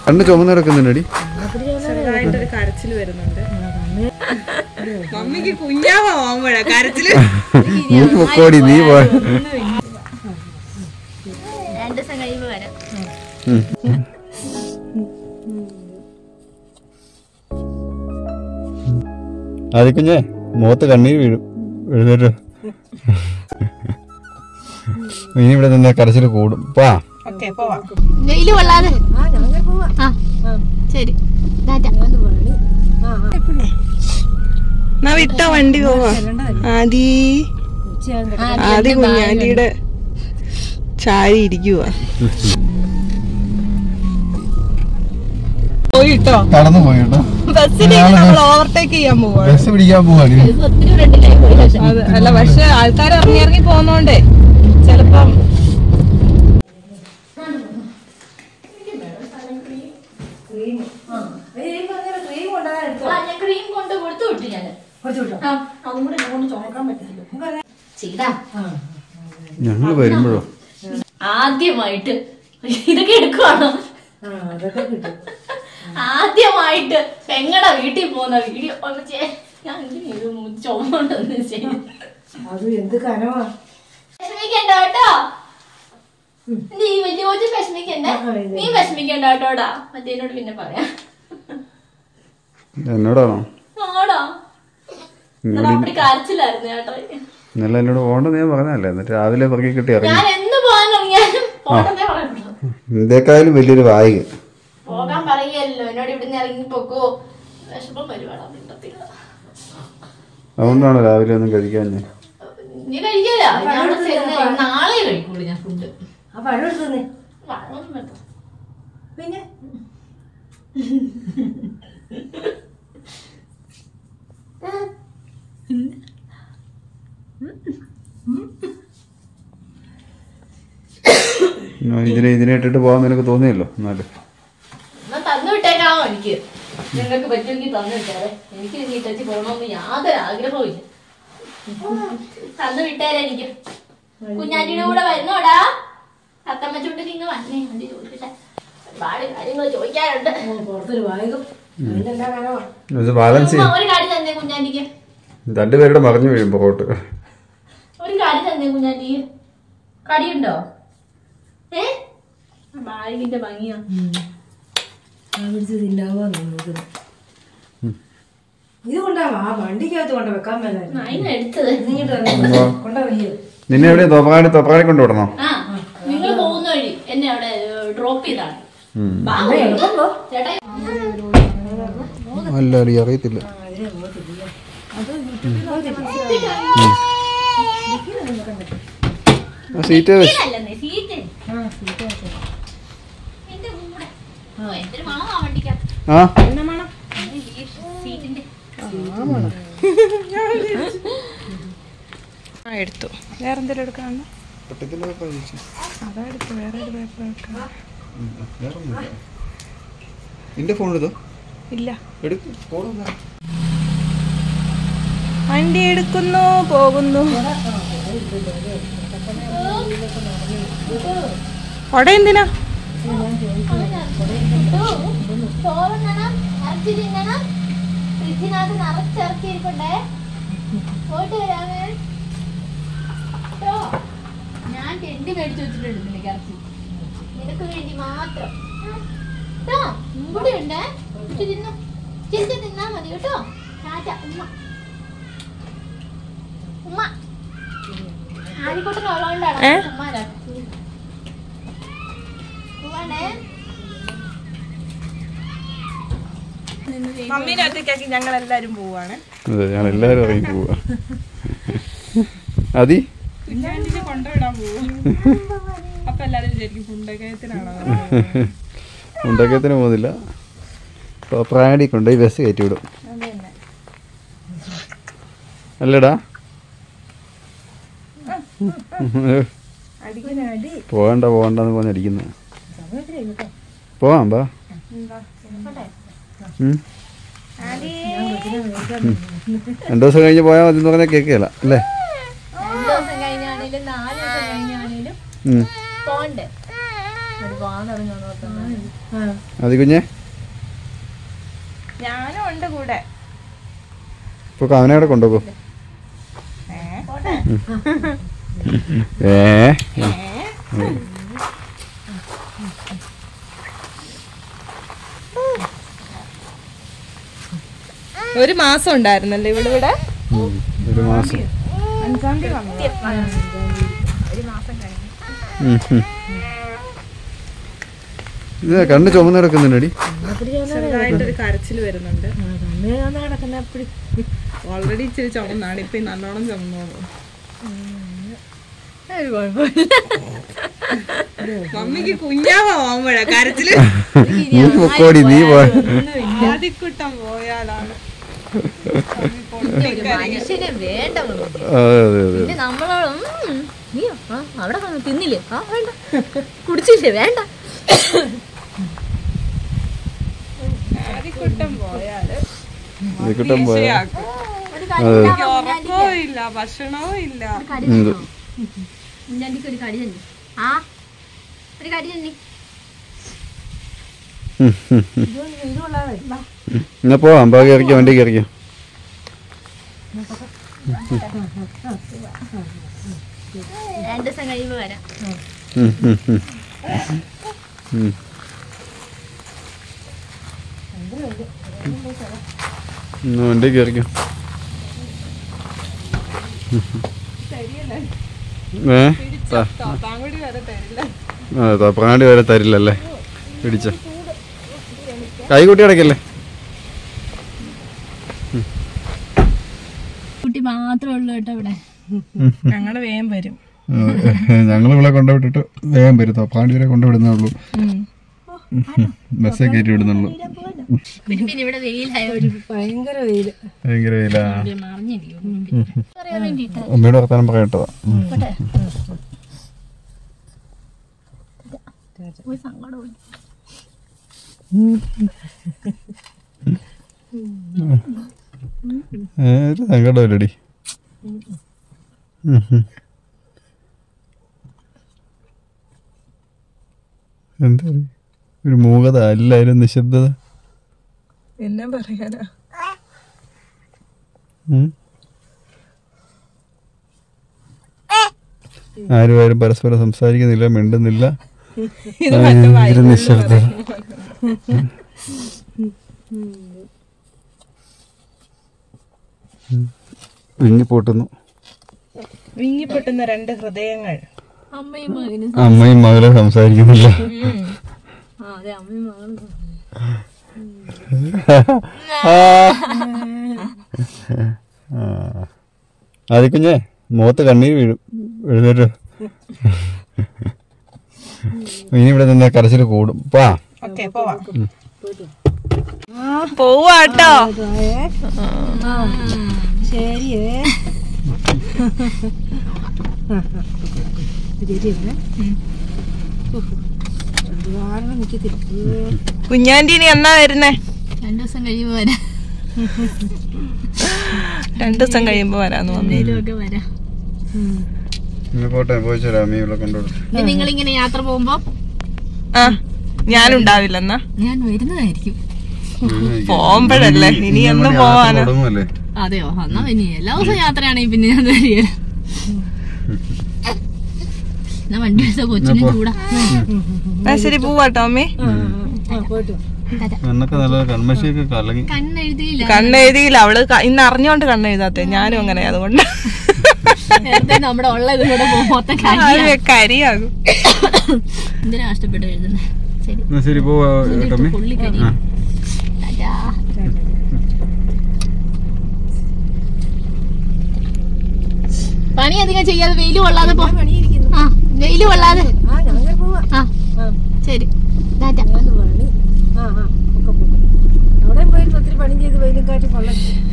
കണ്ണ് ചുമന്ന് കിടക്കുന്നുണ്ടടി ചെറുതായിട്ടൊരു കരച്ചിൽ വരുന്നുണ്ട് മമ്മിക്ക് കുഞ്ഞാവാ പോകുമ്പോഴാ കരച്ചില് നീ പൊക്കോടി നീ പോ രണ്ട് ദിവസം കഴിയുമ്പോ വരാം ഉം. ആദ്യ കുഞ്ഞേ മുഖത്ത് കണ്ണീര് വീഴും എഴുന്നേറ്റോ ഇനി ഇവിടെ നിന്ന് കരച്ചിൽ കൂടും പാ ഓക്കെ പോവാം വെയില് കൊള്ളാതെ ആ ശരി ടാറ്റ എന്നാ വിട്ട വണ്ടി പോവാ ആദി ആദി കുഞ്ഞാലിയുടെ ചാരി ഇരിക്കുക പോയിട്ടോ കടന്നു പോയി കേട്ടോ ബസ്സിലേക്ക് നമ്മൾ ഓവർടേക്ക് ചെയ്യാൻ പോവാ ബസ് പിടിക്കാൻ പോവാണ് ഒത്തിരി ഫ്രണ്ടിലായി പോയി പക്ഷെ അത് അല്ല പക്ഷെ ആൾക്കാർ ഇറങ്ങി ഇറങ്ങി പോകുന്നോണ്ടേ ചെലപ്പം ആ, ഞാൻ ക്രീം കൊണ്ട് കൊടുത്തു വിട്ടു ഞാൻ ആ അതും കൂടെ എന്നെ കൊണ്ട് ചുമക്കാൻ പറ്റില്ല ചെയ്താ ഞങ്ങൾ വരുമ്പോഴോ ആദ്യമായിട്ട് ഇതൊക്കെ എടുക്കുവാണോ ആദ്യമായിട്ട് പെങ്ങടെ വീട്ടിൽ പോകുന്ന വീഡിയോ ഒന്ന് ചേ- ഞാൻ എന്തിനാ ഇത് ചുമണ്ടൊന്ന് ചെയ്തു അത് എന്ത് കനവാ വിഷമിക്കണ്ട കേട്ടോ നീ വലിയ കൊച്ചു വിഷമിക്കണ്ട നീ വിഷമിക്കണ്ട കേട്ടോടാ മറ്റേനോട് പിന്നെ പറയാം എന്നോടാണോ ആടാ ഇന്നലെ അവിടെ കരച്ചിലായിരുന്നു കേട്ടോ ഇന്നലെ എന്നോട് പോകണ്ടെന്ന് ഞാൻ പറഞ്ഞല്ലേ എന്നിട്ട് രാവിലെ പുറകെ കിട്ടി ഇറങ്ങി ഞാൻ എന്ന് പോകാൻ ഇറങ്ങിയാലും പോകണ്ടേ പറയുള്ളൂ ഇതേക്കാളും വലിയൊരു വായിക പോകാൻ പറയല്ലോ എന്നോട് ഇവിടുന്ന് ഇറങ്ങി പോക്കോ വിഷമം വരുവാടാ മിണ്ടത്തില്ല അതുകൊണ്ടാണ് രാവിലെ ഒന്നും കഴിക്കാൻ ഞാൻ നീ കഴിക്കല ഞാൻ അവിടെ ചെന്ന് നാളെ കഴിക്കുള്ളൂ ഞാൻ ഫുഡ് ആ പഴം എടുത്തേ വളമൊന്നും വേണ്ട പിന്നെ ഇതിനെ ഇതിനെ ഇട്ടിട്ട് പോകാൻ നിനക്ക് തോന്നിയല്ലോ എന്നാലും എന്നാ തന്നു വിട്ടേക്കാമോ എനിക്ക് നിങ്ങൾക്ക് പറ്റുമെങ്കിൽ തന്നു വിട്ടേരെ എനിക്ക് ഇനി ഇട്ടച്ച് പോകണമെന്ന് യാതൊരു ആഗ്രഹവും ഇല്ല തന്നു വിട്ടേരെ എനിക്ക് കുഞ്ഞാറ്റിയുടെ കൂടെ വരുന്നോടാ തത്തമ്മ ചുണ്ടിൽ ഇങ്ങ് വന്നേ വണ്ടി ചോദിക്കട്ടെ ഒരുപാട് കാര്യങ്ങൾ ചോദിക്കാറുണ്ട് പുറത്തൊരു വായകം അതിന്റെ എല്ലാ കനവാ ഇത് ബാലൻസ് ഉമ്മ, ചെയ്യും ഒരു കാര്യം തന്നെ കുഞ്ഞാറ്റിക്ക് രണ്ടുപേരുടെ മറിഞ്ഞു വീഴും പുറകോട്ട് ഒരു കാര്യം തന്നെ കുഞ്ഞാറ്റിക്ക് കടിയുണ്ടോ ഏ ബാഗിന്റെ ഭംഗിയാ ആ പിടിച്ച് തിന്നാവോ നോക്കുന്നത് ഇത് കൊണ്ടാവാ ആ വണ്ടിക്കകത്ത് കൊണ്ട് വെക്കാൻ മേലായിരുന്നു അതിന് എടുത്തത് ഇങ്ങോട്ട് കൊണ്ടുപോയി നിന്നെ എവിടെ തൊപ്പാടി തൊപ്പാടി കൊണ്ട് വിടണോ ആ നിങ്ങൾ പോകുന്ന വഴി എന്നെ അവിടെ ഡ്രോപ്പ് ചെയ്താണ് ഉം. വാ, ചേട്ടാ അല്ല അടി അറിയത്തില്ല ആ സീറ്റ് വെച്ച് അല്ലെന്നേ സീറ്റ് എന്റെ കൂടെ ഓ എന്തൊരു മണമാ വണ്ടിക്കകത്ത് ആ സീറ്റിന്റെ ആ എടുത്തു വേറെ എന്തെങ്കിലും എടുക്കാന്ന് അതാ എടുത്തു വേറെ ഒരു പേപ്പർ എടുക്കാം നിന്റെ ഫോൺ എടുത്തോ ഇല്ല എടുക്കും ഫോൺ വണ്ടി എടുക്കുന്നു പോകുന്നു കൊട എന്തിനാ ചോറ് തിന്നണം ഇറച്ചി തിന്നണം ഫ്രിഡ്ജിനകത്ത് നിറച്ചിറക്കി ഇരിക്കണ്ടേ പോയിട്ട് വരാമേ കേട്ടോ ഞാൻ ടെന്റ് മേടിച്ചു വെച്ചിട്ടുണ്ട് നിനക്ക് ഇറച്ചി നിനക്ക് വേണ്ടി മാത്രം കേട്ടോ ഇവിടെ ഉണ്ട് ഇച്ചിരി തിന്നു ചിരിച്ച് തിന്നാ മതി കേട്ടോ ടാറ്റ ഉമ്മ ഉമ്മ ആരിക്കോട്ടനുള്ളതുകൊണ്ടാണ് ഏ? ഉമ്മാരാ പോവാണേ മമ്മീനെ ഒറ്റയ്ക്കാക്കി ഞങ്ങൾ എല്ലാരും പോവാണ് അതെ ഞങ്ങൾ എല്ലാവരും ഇറങ്ങി പോവുക അതി കുഞ്ഞാണ്ടിനെ കൊണ്ടുവിടാൻ പോവും അപ്പൊ എല്ലാരും ശരിക്കും പുണ്ടകയത്തിനാണോ ഉണ്ടാക്കിയത്തിന് പോകുന്നില്ല പ്രായടി കൊണ്ട് ഈ ബസ് കയറ്റി വിടും അല്ലടാ പോകണ്ട പോകണ്ടെന്ന് പറഞ്ഞ് അടിക്കുന്നത് പോവാം ബാ ഉം. രണ്ടു ദിവസം കഴിഞ്ഞ് പോയാൽ മതി എന്ന് പറഞ്ഞാൽ കേൾക്കുകയില്ല അല്ലേ രണ്ടു ദിവസം കഴിഞ്ഞാണേലും നാല് ദിവസം കഴിഞ്ഞാണേലും ഉം. പോണ്ടേ അതി കുഞ്ഞെ ഞാനും ഉണ്ട് കൂടെ ഇപ്പൊ അവനെ അവിടെ കൊണ്ടുപോകൂ ഏ? ഏ ഒരു മാസം ഉണ്ടായിരുന്നല്ലേ ഇവിടെ ഇവിടെ ഉം. ഒരു മാസം അഞ്ചാം തീയതി വന്നു ഉം, ഉം. ഇത് കണ്ണ് ചുമന്ന് കിടക്കുന്നുണ്ടടി ചെറുതായിട്ടൊരു കരച്ചിൽ വരുന്നുണ്ട് കണ്ണ് കിടക്കുന്ന എപ്പടി ഓൾറെഡി ഇച്ചിരി ചുമന്നാണ് ഇപ്പൊ ഈ നല്ലോണം ചുമന്നോളൂ മമ്മിക്ക് കുഞ്ഞാവുമ്പോഴാ കരച്ചില് നീ പൊക്കോടി നീ പോ ആദിക്കുട്ടം പോയാലാണ് മനുഷ്യനെ വേണ്ട മമ്മി. അതെ അതെ അതെ പിന്നെ നമ്മളോട് ഉം, നീ ആ, അവിടെ വന്ന് തിന്നില്ലേ ആ വേണ്ട കുടിച്ചില്ലേ വേണ്ട ആദിക്കുട്ടം പോയാല് ഇതിക്കിട്ടം പോയ ശരിയാക്കും. ഒരു അതെ എനിക്ക് ഉറക്കവും ഇല്ല ഭക്ഷണവും ഇല്ല എന്ത് കുഞ്ഞാണ്ടിക്ക് ഒരു കടി തന്നെ ആ ഒരു കടി തന്നെ ഉം, ഉം, ഉം. എന്നാ പോവാം ബാക്കി ഇറക്കിയോ വണ്ടി കയറിക്കോ രണ്ട് ദിവസം കഴിയുമ്പോ വരാം ഉം, ഉം, ഉം. ഉം. എന്നാ വണ്ടി കയറിക്കോ ഏ ത- താങ്കൂടി വരെ തരില്ല ആ തപ്രാണ്ടി വരെ തരില്ലല്ലേ പിടിച്ച കൈ കൂട്ടി അടക്കല്ലേ കുട്ടി മാത്രമേ ഉള്ളൂ കേട്ടോ ഇവിടെ ഞങ്ങള് വേഗം വരും ഞങ്ങൾ ഇവിടെ കൊണ്ടുവിട്ടിട്ട് വേഗം വരും തപ്രാണ്ടി വരെ കൊണ്ടുവിടുന്നേ ഉള്ളൂ ബസ്സേ കയറ്റി വിടുന്നുള്ളൂ പിന്നെ പിന്നെ ഇവിടെ വെയിലായോണ്ട് ഭയങ്കര വെയില് ഭയങ്കര വെയിലാ മറിഞ്ഞിരിക്കും പറയാൻ വേണ്ടിട്ട് അമ്മയുടെ വർത്താനം പറയട്ടതാ ഒരു സങ്കടവും ഒരു സങ്കടമില്ലടി എന്താ പറയാ ഒരു മൂകത എല്ലാവരും നിശബ്ദത എന്നാ പറയാനാ ഉം. ആരും ആരും പരസ്പരം സംസാരിക്കുന്നില്ല മിണ്ടുന്നില്ല ഭയങ്കര നിശബ്ദത വിങ്ങി പൊട്ടുന്നു വിങ്ങിപ്പൊട്ടുന്ന രണ്ട് ഹൃദയങ്ങൾ അമ്മയും മകനും അമ്മയും മകളും സംസാരിക്കുന്നില്ല ആ അതെ അമ്മയും മകളും ആദ്യക്കുഞ്ഞേ മുഖത്ത് കണ്ണീര് വീഴും എഴുന്നേറ്റ് ഇനി ഇവിടെ നിന്ന് കരച്ചിൽ കൂടും പാ ഓക്കെ പോവാം പോവാട്ടോ ശരിയേ കാരണം നിൽക്കത്തില്ല കുഞ്ഞാൻ്റെ ഇനി എന്നാ വരുന്നേ രണ്ടു ദിവസം കഴിയുമ്പോ വരാം രണ്ടു ദിവസം കഴിയുമ്പോ വരാന്ന് പറഞ്ഞു എന്തേലുമൊക്കെ വരാം ഇന്ന് പോട്ടെ പോയി ചേരാ അമ്മ ഇവിടെ കൊണ്ടുവിടും പിന്നെ നിങ്ങളിങ്ങനെ യാത്ര പോകുമ്പോ ആ ഞാനുണ്ടാവില്ലെന്നാ ഞാൻ വരുന്നതായിരിക്കും പോകുമ്പോഴല്ലേ ഇനി എന്ന് പോവാനാ തുടങ്ങുമല്ലേ അതെയോ എന്നാ പിന്നെ എല്ലാ ദിവസവും യാത്രയാണെങ്കിൽ പിന്നെ ഞാൻ വരിക എന്നാ വണ്ടി എടുത്ത കൊച്ചിനും ചൂടാ ആ ശരി പോവാട്ടോ അമ്മേ പോയിട്ട് വാ. എന്നൊക്കെ നല്ല കൺമശിയൊക്കെ കലങ്ങി കണ്ണെഴുതിയില്ല കണ്ണെഴുതിയില്ല അവള് ക- ഇന്ന് അറിഞ്ഞോണ്ട് കണ്ണെഴുതാത്തെ ഞാനും അങ്ങനെ അതുകൊണ്ട് നേരത്തെ നമ്മുടെ ഉള്ള ഇതും കൂടെ പോകും. മൊത്തം കാര്യം അത് കരിയാകും എന്തിനാ കഷ്ടപ്പെട്ട് എഴുതുന്നത് ശരി എന്നാ ശരി പോവാ ടമ്മി പുള്ളി കരി ആ. ടാറ്റാ. പണി അധികം ചെയ്യാതെ വെയില് കൊള്ളാതെ പോ ആ വെയില് കൊള്ളാതെ ആ ഞങ്ങൾ പോവാ ആ ശരി ടാറ്റ ഞങ്ങൾ പണി ആ ആ ഒക്കെ പോകും അവിടെ പോയിരുന്ന് ഒത്തിരി പണി ചെയ്ത് വെയിലും കാറ്റും കൊള്ളാം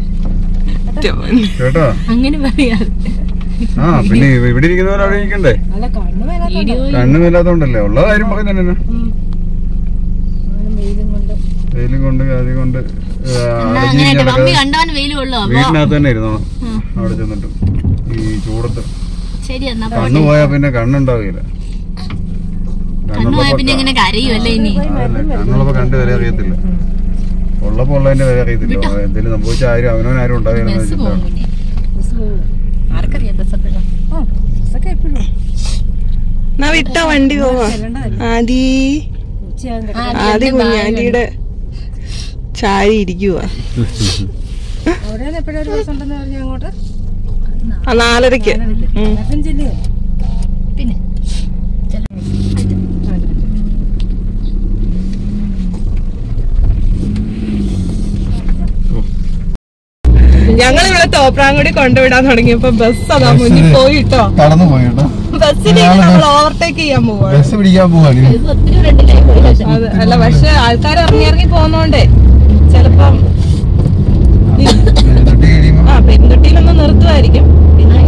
കേട്ടോ അങ്ങനെ പറയാതെ ആ പിന്നെ ഇവിടെ ഇരിക്കുന്നവർ അവിടെ ഇരിക്കണ്ടേ അല്ല കണ്ണു വേലാത്ത വീഡിയോ കണ്ണുമില്ലാത്തോണ്ടല്ലേ ഉള്ള കാര്യം പറയുന്നത് തന്നെ അങ്ങനെ വെയിലും കൊണ്ട് വെയിലും കൊണ്ട് കാര്യം കൊണ്ട് ആ, എന്നാ അടങ്ങി അങ്ങനെ ഇരിക്കാൻ മമ്മി പറ്റാതെ കണ്ടവൻ വെയില് കൊള്ളു അപ്പൊ വീട്ടിനകത്ത് തന്നെ ഇരുന്നോണം ഉം. അവിടെ ചെന്നിട്ട് ഈ ചൂടത്ത് ശരി എന്നാ കണ്ണു പോയാൽ പിന്നെ കണ്ണുണ്ടാവില്ല കണ്ണു പോയ പിന്നെ ഇങ്ങനെ കരയുമല്ലേ ഇനി കണ്ണുള്ളപ്പോ കണ്ട് വില അറിയത്തില്ല ഉള്ളപ്പോ ഉള്ളതിന്റെ വില അറിയത്തില്ല എന്തെങ്കിലും സംഭവിച്ച ആരും അവനവൻ ആരും ഉണ്ടാകുന്ന ബസ് പോകും പിന്നെ ബസ് പോകും ആർക്കറിയാം ബസ് എപ്പോഴാ ആ ബസ്സൊക്കെ എപ്പോഴും എന്നാ വിട്ടോ വണ്ടി പോവാ ചെല്ലണ്ടതല്ലേ ആദി ഉച്ചയാകും ആദി കുഞ്ഞാണ്ടിയുടെ ചാരി ഇരിക്കുക അവിടെ നിന്ന് എപ്പോഴും ഒരു ബസ് ഉണ്ടെന്ന് പറഞ്ഞു അങ്ങോട്ട് ആ നാലരക്ക് ഉം. എപ്പം ചെല്ലുക പിന്നെ ഞങ്ങൾ ഇവിടെ തോപ്രാങ്കുടി കൊണ്ടുവിടാൻ തുടങ്ങിയപ്പോ ബസ് അതാ മുന്നിൽ പോയിട്ടോ കടന്നു പോയി കേട്ടോ ബസ്സിനെ നമ്മൾ ഓവർടേക്ക് ചെയ്യാൻ പോവാണ് ബസ് പിടിക്കാൻ പോവാണ് ഇത് ഒത്തിരി ഫ്രണ്ടിലായി പോയി പക്ഷെ അത് അല്ല പക്ഷെ ആൾക്കാർ ഇറങ്ങി ഇറങ്ങി പോകുന്നോണ്ടേ ചെലപ്പം ആ പെൺകുട്ടിയിലൊന്ന് നിർത്തുമായിരിക്കും പിന്നെ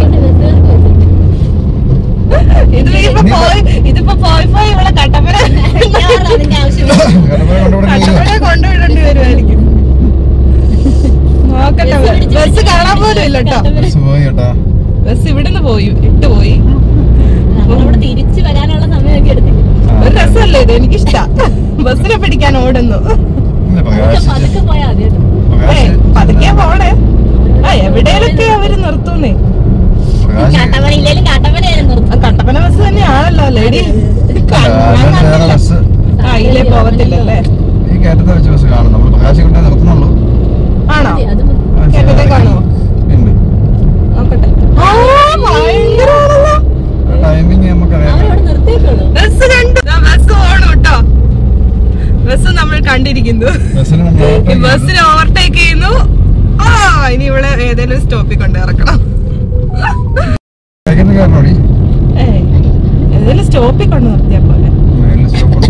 ഇത് ഇപ്പൊ പോയി ഇതിപ്പോ പോയി പോയി ഇവിടെ കട്ടപ്പന അതിന്റെ ആവശ്യമില്ല കട്ടപ്പന കൊണ്ടുവിടേണ്ടി വരുമായിരിക്കും നോക്കട്ടെ ബസ് കാണാൻ പോലും ഇല്ല കേട്ടോ ബസ് പോയി കേട്ടാ ബസ് ഇവിടുന്ന് പോയി ഇട്ട് പോയി നമ്മളവിടെ തിരിച്ചു വരാനുള്ള സമയമൊക്കെ എടുത്തില്ല ഒരു രസമല്ലേ ഇത് എനിക്കിഷ്ടാ ബസ്സിനെ പിടിക്കാൻ ഓടുന്നു ഇല്ല, പ്രകാശ് പതുക്കെ പോയാൽ മതി കേട്ടോ. ഏ പ്രകാശ് പതുക്കെ പോണേ ആ എവിടെയൊക്കെ അവര് നിർത്തുന്നേ പ്രകാശ് കാട്ടപ്പന ഇല്ലേലും കാട്ടപ്പനയാലും നിർത്തും ആ കട്ടപ്പന ബസ് തന്നെയാണല്ലോ ലേഡി പ്രകാശ് വേറെ ബസ് ആ ഇതിലേ പോവത്തില്ലല്ലേ ഈ കയറ്റത്തെ വെച്ച് ബസ് കാണും നമ്മൾ പ്രകാശ് കൊണ്ടേ നിർത്തുന്നുള്ളൂ ആണോ അത് ആ, ശരി. കയറ്റത്തേക്കാണോ പിന്നെ നോക്കട്ടെ ആ ഭയങ്കരമാണല്ലോ ടൈമിങ് നമുക്കറിയാം അവരവിടെ നിർത്തിയിട്ടുള്ളൂ ബസ് കണ്ടു ദാ ബസ് പോണു കേട്ടോ ബസ് നമ്മൾ കണ്ടിരിക്കുന്നു ബസ്സിന് നമ്മൾ ഈ ബസ്സിനെ ഓവർടേക്ക് ചെയ്യുന്നു ആ ഇനി ഇവിടെ ഏതെങ്കിലും സ്റ്റോപ്പിൽ കൊണ്ട് ഇറക്കണം സെക്കൻഡ് കാരണോടി ഏ ഏതെങ്കിലും സ്റ്റോപ്പിൽ കൊണ്ട് നിർത്തിയാ പോലെ മേലിൽ സ്റ്റോപ്പ്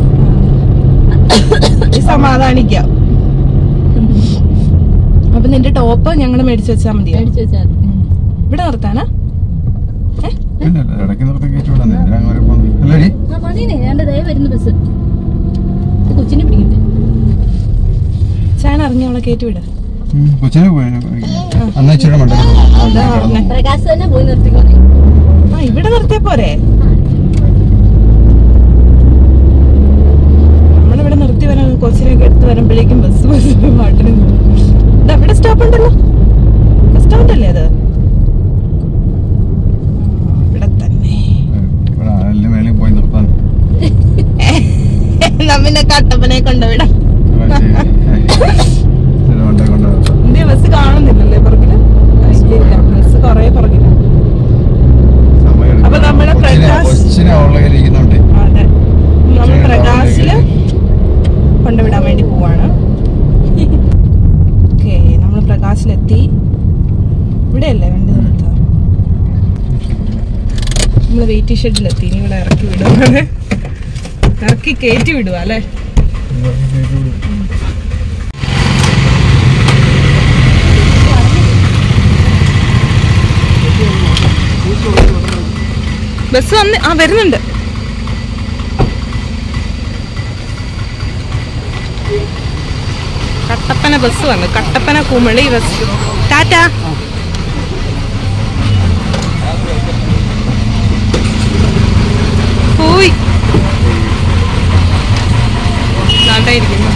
ഈ സമാധാനിക്കാം അപ്പൊ നിന്റെ ടോപ്പ് ഞങ്ങൾ മേടിച്ചു വെച്ചാ മതിയോ മേടിച്ചു വെച്ചാൽ മതി. ഇവിടെ നിർത്താനാ ഏ പിന്നെ ഇടയ്ക്ക് നിർത്തി കയറ്റി വിടാൻ എന്തിനാ അങ്ങനെ പോകുന്നത് അല്ലേടി ആ മതിനെ രണ്ട് ദയ വരുന്ന ബസ് ഇത് കൊച്ചിനെ പിടിക്കണ്ടേ ചാൻ ഇറങ്ങി അവളെ കയറ്റി വിട ഉം, കൊച്ചിനെ പോയി അന്ന് ഇച്ചിരി മണ്ടേ അതാ പറഞ്ഞെ. പ്രകാശ് തന്നെ പോയി നിർത്തിക്കോളെ ആ ഇവിടെ നിർത്തിയാ പോരെ നമ്മളിവിടെ നിർത്തി വരാൻ കൊച്ചിനൊക്കെ എടുത്ത് വരുമ്പോഴേക്കും ബസ് ബസ് പാട്ടിന് പോകും. ദാ ഇവിടെ സ്റ്റോപ്പ് ഉണ്ടല്ലോ ബസ് സ്റ്റോപ്പ് അല്ലേ അത് ആ, ഇവിടെ തന്നെ ഇവിടെ എല്ലാം മേളിൽ പോയി നിർത്താൻ നമ്മിന്റെ കട്ടപ്പനെ കൊണ്ടുവിടാം ആ, ശരി. ഇച്ചിരി മണ്ടേ കൊണ്ട് നിർത്താം ഇന്ത്യ ബസ് കാണുന്നില്ലല്ലേ പുറകില് ആ, ഇല്ല ബസ് കൊറേ പുറകില് സമയം എടുക്കും. അപ്പൊ നമ്മുടെ കൊച്ചിനെ- പ്രകാശ്- കൊച്ചിനെ അവളുടെ കയ്യിൽ ഇരിക്കുന്നുണ്ട് അതെ നമ്മൾ പ്രകാശില് കൊണ്ടുവിടാൻ വേണ്ടി പോവാണ് ഓക്കെ നമ്മൾ പ്രകാശിലെത്തി ഇവിടെയല്ലേ വണ്ടി നിർത്തുക നമ്മൾ വെയിറ്റ് ഷെഡിലെത്തി ഇനി ഇവിടെ ഇറക്കി വിടുവാണ് ഇറക്കി കയറ്റി വിടുക അല്ലേ ബസ് വന്ന് ആ വരുന്നുണ്ട് കട്ടപ്പന ബസ് വന്നു കട്ടപ്പന കുമളി ബസ് ടാറ്റ പോയി നാട്ടായിരിക്കുന്നു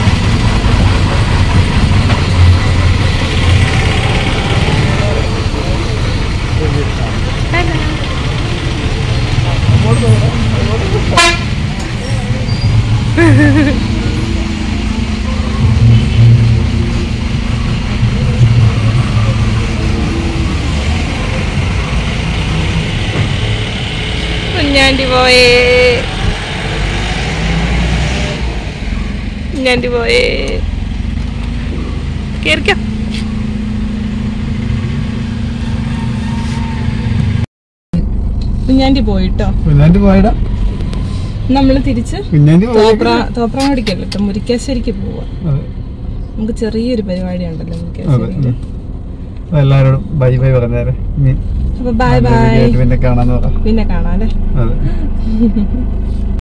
കുഞ്ഞാണ്ടി പോയേ കുഞ്ഞാണ്ടി പോയേ കേറിക്കോ കുഞ്ഞാണ്ടി പോയിട്ടോ കുഞ്ഞാൻ്റെ പോയടാ നമ്മള് തിരിച്ച് കുഞ്ഞാൻ്റെ തോപ്ര തോപ്രാമടിക്കല്ലോ കേട്ടോ മുരിക്കാശ്ശേരിക്ക് പോവാ അതെ നമുക്ക് ചെറിയൊരു പരിപാടി ഉണ്ടല്ലോ അതെ മുരിക്കാശ്ശേരിയിൽ അപ്പൊ എല്ലാവരോടും ബൈ ബൈ പറഞ്ഞേരെ ഇനി അപ്പൊ ബൈ നല്ലൊരു ബൈ video ആയിട്ട് പിന്നെ കാണാന്ന് പറ പിന്നെ കാണാം അല്ലേ അതെ